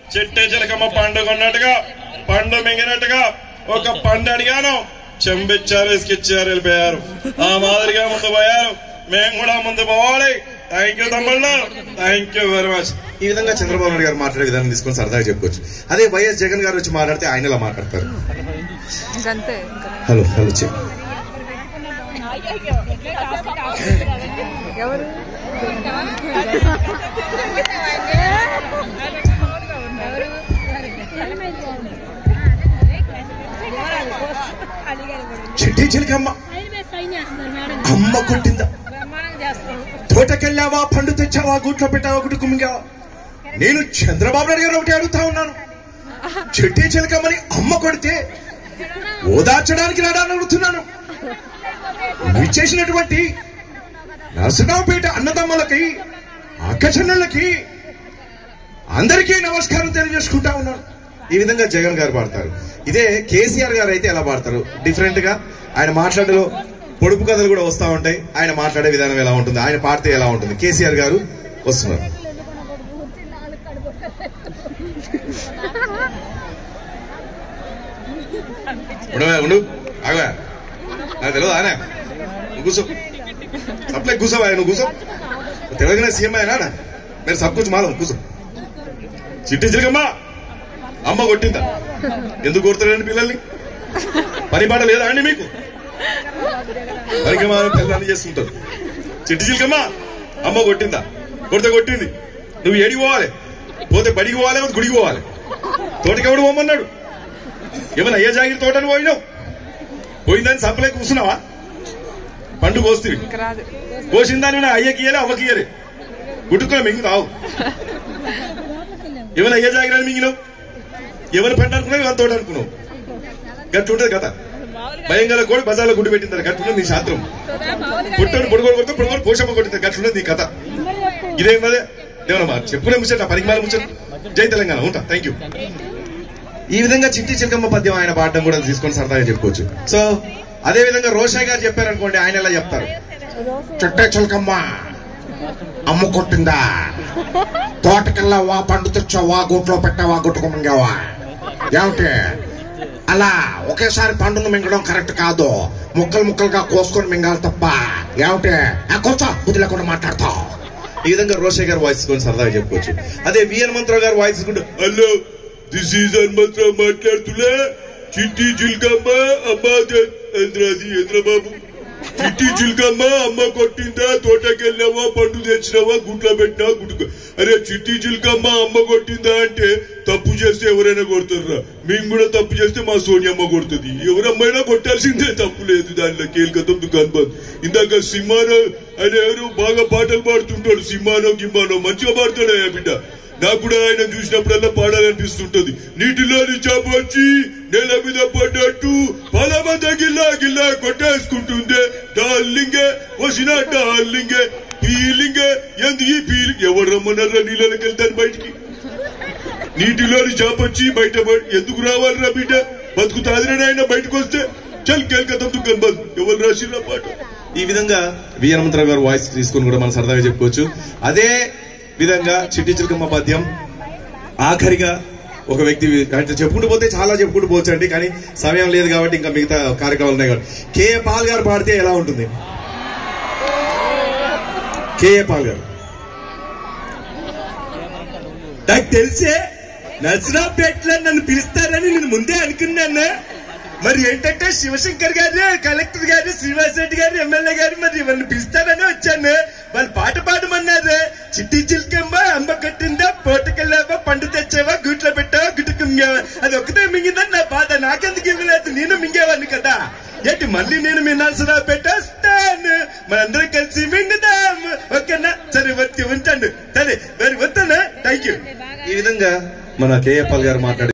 చిట్టే చిలకమ్మ పండు కొన్నట్టుగా పండు మింగినట్టుగా ఒక పండు అడిగాను చెంబిచ్చారు ఇసుకిచ్చారు వెళ్ళిపోయారు ఆ మాదిరిగా ముందు పోయారు మేము కూడా ముందు పోవాలి థ్యాంక్ యూ తమ్ముళ్ళు థ్యాంక్ యూ వెరీ మచ్ ఈ విధంగా చంద్రబాబు నాయుడు గారు మాట్లాడే విధానం తీసుకొని సరదాగా చెప్పుకోవచ్చు అదే వైఎస్ జగన్ గారు వచ్చి మాట్లాడితే ఆయన ఇలా మాట్లాడతారు ఇంకంతే ఇంకా హలో హలో చెప్పు ఎవరు చెట్టి చిలకమ్మ అమ్మ కొట్టిందా తోటకెళ్ళావా పండు తెచ్చావా గూట్లో పెట్టావా గుడి కుమ్మిగావా నేను చంద్రబాబు నాయుడు గారు ఒకటి అడుగుతా ఉన్నాను చెట్టి చిలకమ్మని అమ్మ కొడితే ఓదార్చడానికి రాడాలని అడుగుతున్నాను విచ్చేసినటువంటి నరసరావుపేట అన్నదమ్ములకి అక్క చెల్లెళ్ళకి అందరికీ నమస్కారం తెలియజేసుకుంటా ఉన్నాను ఈ విధంగా జగన్ గారు పాడతారు ఇదే కేసీఆర్ గారు అయితే ఎలా పాడతారు డిఫరెంట్ గా ఆయన మాట్లాడలో పొడుపు కథలు కూడా వస్తా ఉంటాయి ఆయన మాట్లాడే విధానం ఎలా ఉంటుంది ఆయన పాడితే ఎలా ఉంటుంది కేసీఆర్ గారు వస్తున్నారు ఉండవే ఉండు ఆగవా నాకు తెలియదు ఆయన నువ్వు కూర్చో సప్లై కూర్చోవా నువ్వు కూర్చో తెలంగాణ సీఎం అయినా మీరు సబ్ కూర్చో మాలం కూర్చో చిట్టి చిలకమ్మ అమ్మ కొట్టిందా ఎందుకు కొడతారండి పిల్లల్ని పని పాట లేదా అండి మీకు పరికమానం పిల్లల్ని చేస్తుంటారు చిట్టి చిలకమ్మ అమ్మ కొట్టిందా కొడితే కొట్టింది నువ్వు ఏడికి పోవాలి పోతే బడికి పోవాలి లేకపోతే గుడికి పోవాలి తోటకెవడు పోమన్నాడు ఏమైనా అయ్యే జాగిరి తోటని పోయినావు పోయిందని సప్లై కూర్చున్నావా పండు కోస్తుంది ఇంకా రాదు కోసిందాన్ని నా అయ్యకి ఇయ్యలే అవ్వకి ఇయ్యలే గుట్టుకున్నా మింగుతావు ఏమైనా అయ్యే జాగిరని మింగినావు ఎవరు పంట అనుకున్నావు ఎవరి తోట అనుకున్నావు గట్టుంటది కథ భయం గల కోడి బజార్లో గుడి పెట్టింది గట్టుంటది నీ శాస్త్రం పుట్టడు పొడుగోడు కొడితే పొడుగోడు పోషమ్మ కొట్టింది గట్టుంటది నీ కథ ఇదేం అదే ఏమన్నా చెప్పుకునే ముచ్చట పనికి మాల ముచ్చట జై తెలంగాణ ఉంటా థ్యాంక్ యూ ఈ విధంగా చిట్టి చిలకమ్మ పద్యం ఆయన పాడడం కూడా తీసుకొని సరదాగా చెప్పుకోవచ్చు సో అదే విధంగా రోషయ్య గారు చెప్పారనుకోండి ఆయన ఎలా చెప్తారు చుట్టే చిలకమ్మ అమ్మ కొట్టిందా తోటకెళ్ళా వా పండు తెచ్చావా గూట్లో పెట్టావా గుట్టుకు మింగావా ఏమిటి అలా ఒకేసారి పండును మింగడం కరెక్ట్ కాదు ముక్కలు ముక్కలుగా కోసుకొని మింగాలి తప్ప ఏమిటి ఆ కూర్చో బుద్ధి లేకుండా మాట్లాడతావు ఈ విధంగా రోషయ్య గారు వాయిస్ కొని సరదాగా చెప్పుకోవచ్చు అదే వి హనుమంతరావు గారు వాయిస్ కూడా హలో దిస్ ఈజ్ హనుమంతరావు మాట్లాడుతున్నా చిట్టి చిల్కమ్మ అమ్మ చంద్రాది చంద్రబాబు చిట్టి చిల్కమ్మ అమ్మ కొట్టిందా తోటకెళ్ళావా పండు తెచ్చినావా గుట్లో పెట్టినా గుడ్డు అరే చిట్టి చిల్కమ్మ అమ్మ కొట్టిందా అంటే తప్పు చేస్తే ఎవరైనా కొడతారా మేము కూడా తప్పు చేస్తే మా సోనియమ్మ కొడుతుంది ఎవరమ్మైనా కొట్టాల్సిందే తప్పు లేదు దానిలో కేల్కతం దుకాన్ బంద్ ఇందాక సింహానో ఆయన ఎవరు బాగా పాటలు పాడుతుంటాడు సింహానో గిమ్మానో మంచిగా పాడతాడు ఆ బిడ్డ నాకు కూడా ఆయన చూసినప్పుడల్లా పాడాలనిపిస్తుంటది నీటిలోని చేప వచ్చి నేల మీద పడ్డట్టు పలమంద గిల్లా గిల్లా కొట్టేసుకుంటుందే డార్లింగే వచ్చిన డార్లింగే ఫీలింగే ఎందు ఈ ఫీలింగ్ ఎవరు రమ్మన్నారా నీళ్ళకి వెళ్తాను బయటికి నీటిలోని చేప వచ్చి బయట పడి ఎందుకు రావాలిరా బిడ్డ బతుకుతాదిరా ఆయన బయటకు వస్తే చల్ కేల్కతం దుకాన్ బంద్ ఎవరు రాసిరా పాట ఈ విధంగా వి హనుమంతరావు గారు వాయిస్ తీసుకొని కూడా మనం సరదాగా చెప్పుకోవచ్చు అదే విధంగా చిట్టి చిలకమ్మ పద్యం ఆఖరిగా ఒక వ్యక్తి అంటే చెప్పుకుంటూ పోతే చాలా చెప్పుకుంటూ పోవచ్చు అండి కానీ సమయం లేదు కాబట్టి ఇంకా మిగతా కార్యక్రమాలు ఉన్నాయి కాబట్టి కేఏ పాల్ గారు పాడితే ఎలా ఉంటుంది కేఏ పాల్ గారు నాకు తెలిసే నర్సరావుపేటలో నన్ను పిలుస్తారని నేను ముందే అనుకున్నాను మరి ఏంటంటే శివశంకర్ గారు కలెక్టర్ గారు శ్రీనివాస్ రెడ్డి గారు ఎమ్మెల్యే గారు మరి ఇవన్నీ పిలుస్తారని వచ్చాను వాళ్ళు పాట పాడమన్నారు చిట్టి చిల్కమ్మ అమ్మ కట్టిందా పోటకెళ్ళావా పండు తెచ్చావా గూట్లో పెట్టావా గుట్టుకు మింగావా అది ఒకటే మింగిందని నా బాధ నాకెందుకు ఇవ్వలేదు నేను మింగేవాడిని కదా ఏంటి మళ్ళీ నేను మీ నర్సరావు పెట్టేస్తాను మనందరం కలిసి మింగుదాం ఓకేనా సరే వచ్చి ఉంటాను సరే మరి వస్తాను థ్యాంక్ యూ ఈ విధంగా మన కేఎఫ్ఎల్ గారు మాట్లాడి